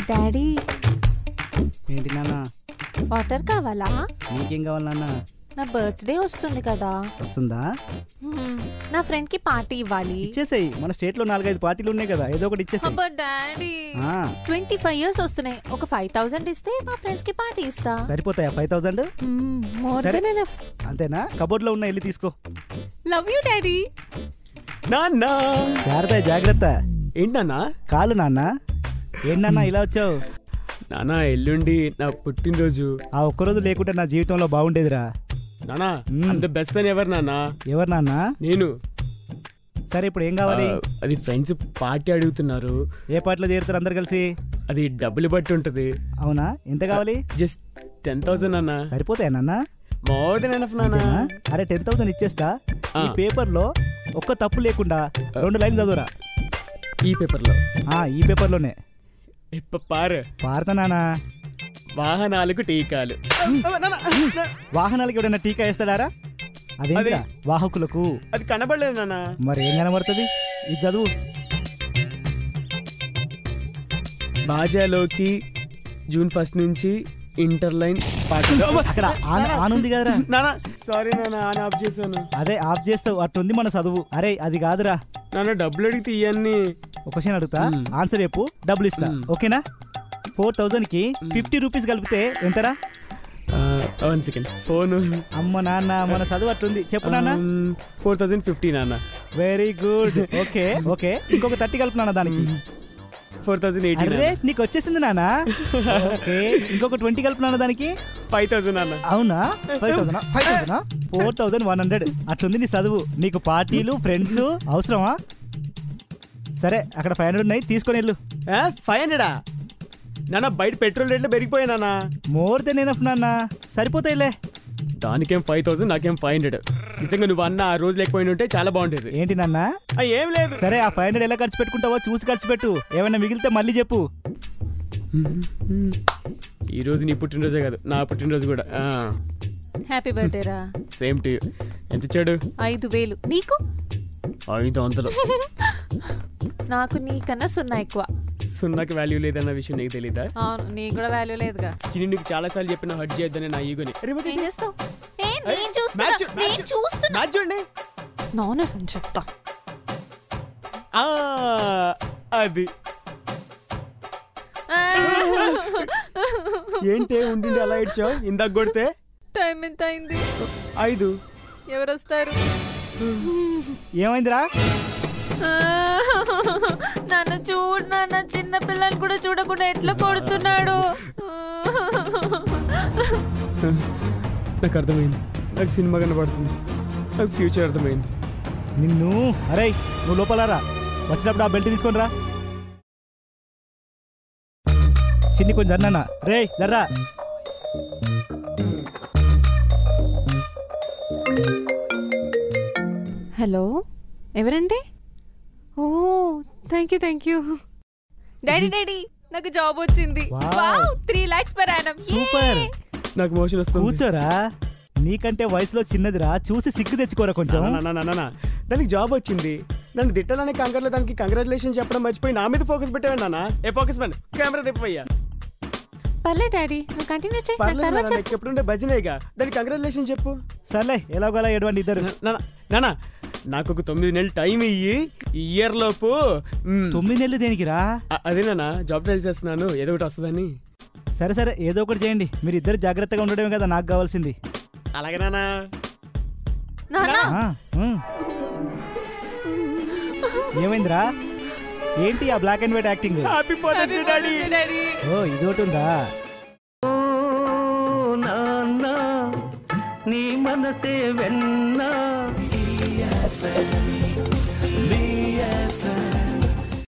Daddy ఏంటి నాన్న water కావాలా నీకేం కావాలి నాన్న నా బర్త్డే వస్తుంది కదా వస్తుందా హ్మ్, నా ఫ్రెండ్ కి పార్టీ ఇవ్వాలి ఇచ్చేసేయి మన స్టేట్ లో నాలుగైదు పార్టీలు ఉన్నాయి కదా ఏదో ఒకటి ఇచ్చేసేయి అబ్బా డాడీ ఆ, ట్వంటీ ఫైవ్ ఇయర్స్ వస్తున్నాయి ఒక ఫైవ్ థౌసండ్ ఇస్తే మా ఫ్రెండ్స్ కి పార్టీ ఇస్తా సరిపోతాయా ఫైవ్ థౌసండ్ మోర్ సరే. దెన్ ఎనఫ్ అంతేనా కబోర్డ్ లో ఉన్న వెళ్ళి తీసుకో లవ్ యూ డాడీ నాన్న జాగ్రత్త జాగ్రత్త ఏంటి నాన్న కాలు నాన్న ఏంటి నాన్న ఇలా వచ్చావు నాన్న ఎల్లుండి నా పుట్టినరోజు ఆ ఒక్కరోజు లేకుంటే నా జీవితంలో బాగుండేదిరా నాన్న మ్మ్. అంత బెస్ట్ అని ఎవరు నాన్న ఎవరు నాన్న నేను సరే ఇప్పుడు ఏం కావాలి ఆ, అది ఫ్రెండ్స్ పార్టీ అడుగుతున్నారు ఏ పాటలో చేరుతారు అందరు కలిసి అది డబ్బులు బట్టి ఉంటది అవునా ఎంత కావాలి జస్ట్ టెన్ థౌసండ్ అన్న సరిపోతాయా నాన్న మోర్ దెన్ ఎనఫ్ నాన్న అంతేనా? అరే టెన్ థౌసండ్ ఇచ్చేస్తా ఆ. ఈ పేపర్ లో ఒక్క తప్పు లేకుండా రెండు లైన్లు చదువురా ఈ పేపర్లో ఆ ఈ పేపర్ లోనే ఇప్ప పారు పాడతా నానా వాహనాలకు టీకాలు వాహనాలకి ఎవడైనా టీకా వేస్తాడారా అదేంటిరా వాహకులకు అది కనబడలేదు నాన్న మరి ఏం కనబడుతుంది ఇది చదువు బాజాలోకి జూన్ ఫస్ట్ నుంచి ఇంటర్ లైన్ పార్టీ అక్కడ ఆన్ ఆన్ ఉంది కదరా నాన్న సారీ నాన్న ఆన్ ఆఫ్ చేశాను అదే ఆఫ్ చేస్తావు అట్టుంది మన చదువు అరే అది కాదురా నాన్న డబ్బులు అడిగితే ఇవన్నీ ఒక క్వశ్చన్ అడుగుతా మ్మ్. ఆన్సర్ చెప్పు డబ్బులు ఇస్తా మ్మ్. ఓకేనా ఫోర్ థౌజండ్ కి ఫిఫ్టీ రూపీస్ కలిపితే ఎంతరా వన్ సెకండ్ ఫోన్ అమ్మ నాన్న మన చదువు అట్లుంది చెప్పు నాన్న ఫోర్ థౌజండ్ ఫిఫ్టీ నాన్న వెరీ గుడ్ ఓకే ఓకే ఇంకొక థర్టీ కలుపు నాన్న దానికి ఫోర్ థౌజండ్ ఎయిటీ అరే నీకు వచ్చేసింది నాన్న ఓకే ఇంకొక ట్వంటీ కలుపు నాన్న దానికి ఫైవ్ థౌసండ్ అన్న అవునా five thousand five thousand four thousand one hundred అట్లుంది నీ చదువు నీకు పార్టీలు ఫ్రెండ్స్ అవసరమా సరే అక్కడ ఫైవ్ హండ్రెడ్ ఉన్నాయి తీసుకొని వెళ్ళు ఫైవ్ హండ్రెడా నాన్న బయట పెట్రోల్ రేట్లు పెరిగిపోయా నాన్న మోర్ దెన్ ఎనఫ్ నాన్న సరిపోతాయిలే దానికేం ఫైవ్ థౌసండ్ నాకేం ఫైవ్ హండ్రెడ్ నిజంగా నువ్వు అన్న ఆ రోజు లేకపోయిన ఉంటే చాలా బాగుండేది ఏంటి నాన్న ఆ, ఏం లేదు సరే ఆ ఫైవ్ హండ్రెడ్ ఎలా ఖర్చు పెట్టుకుంటావో చూసి ఖర్చు పెట్టు ఏమైనా మిగిలితే మళ్ళీ చెప్పు ఈ రోజు నీ పుట్టినరోజే కాదు నా పుట్టినరోజు కూడా హ్యాపీ బర్త్డే రా సేమ్ టు ఎంత ఇచ్చాడు ఐదు వేలు నీకు ఐదు వందలు నాకు నీకన్నా సున్నా ఎక్కువ సున్నాకి వాల్యూ లేదన్న విషయం నీకు తెలీదా అవును నీకు కూడా వాల్యూ లేదుగా చిన్ని నీకు చాలా సార్లు చెప్పిన హట్ చేయొద్దని నా ఈగోని ఏం చేస్తావు ఏ, నేను చూస్తున్నా మ్యాచ్, నేను మ్యాచ్. చూస్తున్నా మ్యాచ్ చూడండి నానెస్ అని చెప్తా ఆ, అది ఏంటే ఉండి అలా ఇచ్చావు ఇందాక కొడితే టైం ఎంత అయింది ఐదు ఎవరు వస్తారు ఏమైందిరా నాన్న చూడు నాన్న చిన్న పిల్లని కూడా చూడకుండా ఎట్లా కొడుతున్నాడు నాకు అర్థమైంది నాకు సినిమా కనబడుతుంది నాకు ఫ్యూచర్ అర్థమైంది నిన్ను అరే నువ్వు లోపలరా వచ్చినప్పుడు ఆ బెల్ట్ తీసుకొని రా చిన్ని కొంచెం జర్నన్నా రే జర్రా హలో ఎవరండి ఓ thank you thank you daddy daddy నాకు జాబ్ వచ్చింది Wow. Wow three lakhs per annum super నాకు మోషన్ వస్తుంది కూర్చోరా నీకంటే వయసులో చిన్నదిరా చూసి సిగ్గు తెచ్చుకోరా కొంచెం నా, నా, నా, నా, నా. దానికి జాబ్ వచ్చింది నన్ను తిట్టాలనే కంగారులో దానికి కంగ్రాచులేషన్ చెప్పడం మర్చిపోయి నా మీద ఫోకస్ పెట్టావే నాన్న ఏ ఫోకస్ బండి కెమెరా తిప్పయ్యా పర్లే డాడీ నువ్వు కంటిన్యూ చేయి నాకు పర్లేదు తర్వాత నాన్న, చెప్పు నాకు ఎప్పుడుండే భజనేగా దానికి కంగ్రాచులేషన్ చెప్పు సర్లే ఎలాగోలా ఎటువంటి ఇద్దరు నాన్న, నాన్న నాకు ఒక తొమ్మిది నెలలు టైం ఇయ్యి ఈ ఇయర్ లోపు మ్, తొమ్మిది నెలలు దేనికిరా అ- అదే నాన్న జాబ్ ట్రై చేస్తున్నాను ఏదో ఒకటి వస్తుందని సరే సరే ఏదో ఒకటి చేయండి మీరు ఇద్దరు జాగ్రత్తగా ఉండడమే కదా నాకు కావాల్సింది అలాగే నాన్న నాన్న ఆ, ఉమ్. ఏమైందిరా ఏంటి ఆ black and white acting happy father's day daddy daddy ఓ ఇదొకటి ఉందా నాన్న నీ మనసే వెన్నా